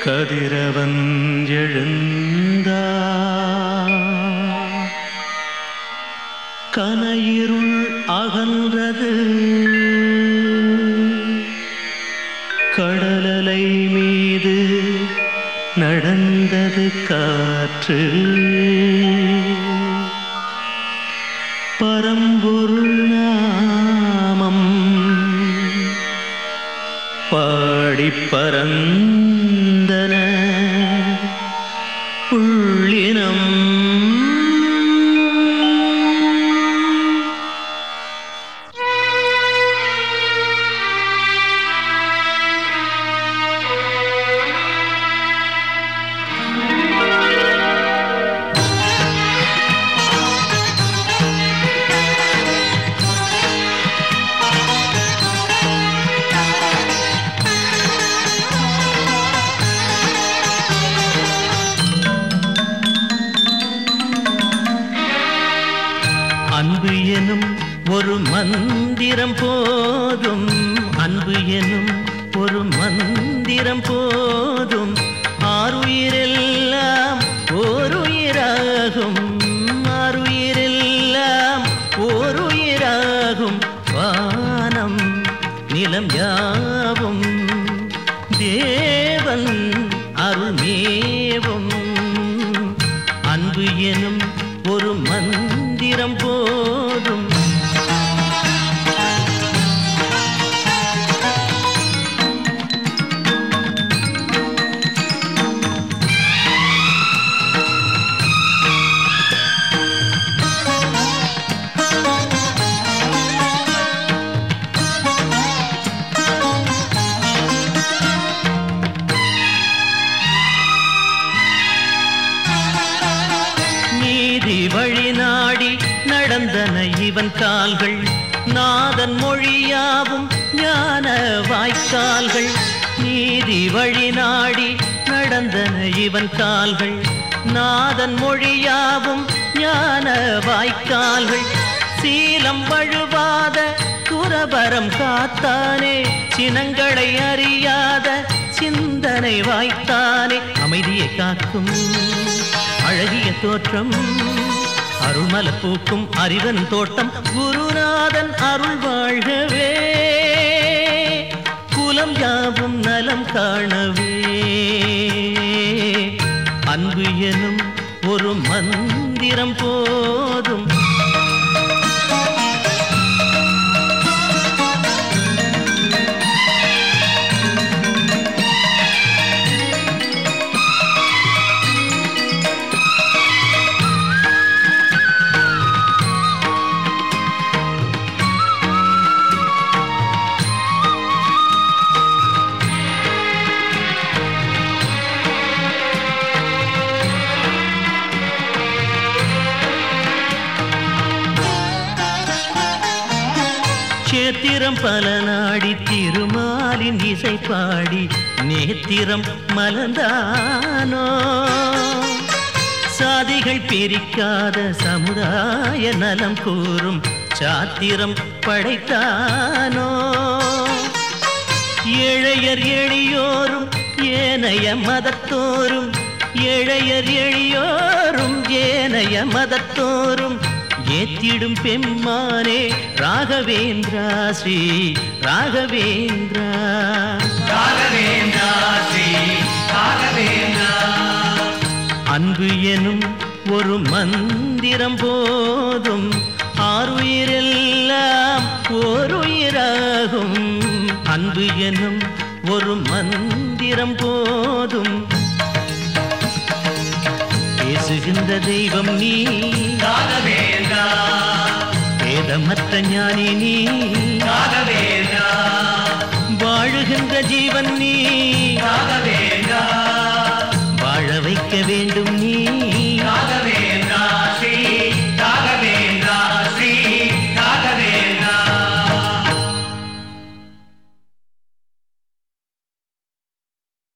கதிரவன் எழுந்தா கனையிருள் அகன்றது கடலலை மீது நடந்தது காற்று பரம்பொருள் நாமம் பாடி பரந்தன உள்ளினம் அன்பு எனும் ஒரு மந்திரம் போதும் அன்பு எனும் ஒரு மந்திரம் போதும் ஆறுயிரெல்லாம் ஓருயிராகும் ஆறுயிரெல்லாம் ஓருயிராகும் வானம் நிலம் யாவும் தேவன் அருள்மேவும் அன்பு எனும் ஒரு மந்திரம் போதும் நீதி வழி நாடி நடந்தன இவன் கால்கள் நாதன் மொழியாவும் ஞான வாய்க்கால்கள் நீதி வழி நாடி நடந்தன இவன் கால்கள் நாதன் மொழியாவும் ஞான வாய்க்கால்கள் சீலம் வழுவாத துரபரம் காத்தானே சினங்களை அறியாத சிந்தனை வாய்த்தானே அமைதியை காக்கும் அழகிய தோற்றம் அருள்மல பூக்கும் அறிவன் தோட்டம் குருநாதன் அருள் வாழ்கவே குலம் யாவும் நலம் காணவே அன்பு எனும் ஒரு மந்திரம் போதும் சேத்திரம் பல நாடி திருமாலின் இசை பாடி நேத்திரம் மலர்ந்தானோ சாதிகள் பிரிக்காத சமுதாய நலம் கூறும் சாத்திரம் படைத்தானோ ஏழையர் எளியோரும் ஏனைய மதத்தோரும் ஏழையர் எளியோரும் ஏனைய மதத்தோரும் ஏத்திடும் பெம்மானே ராகவேந்திரா ஸ்ரீ ராகவேந்திரா ராகவேந்திரா ஸ்ரீ ராகவேந்திரா அன்பு எனும் ஒரு மந்திரம் போதும் ஆறுயிரெல்லாம் ஓருயிராகும் அன்பு எனும் ஒரு மந்திரம் போதும் பேசுகின்ற தெய்வம் நீ ராகவேந்திரா வேதமற்ற ஞானி நீ ராகவேந்திரா வாழுகின்ற ஜீவன் நீ ராகவேந்திரா வாழ வைக்க வேண்டும் நீ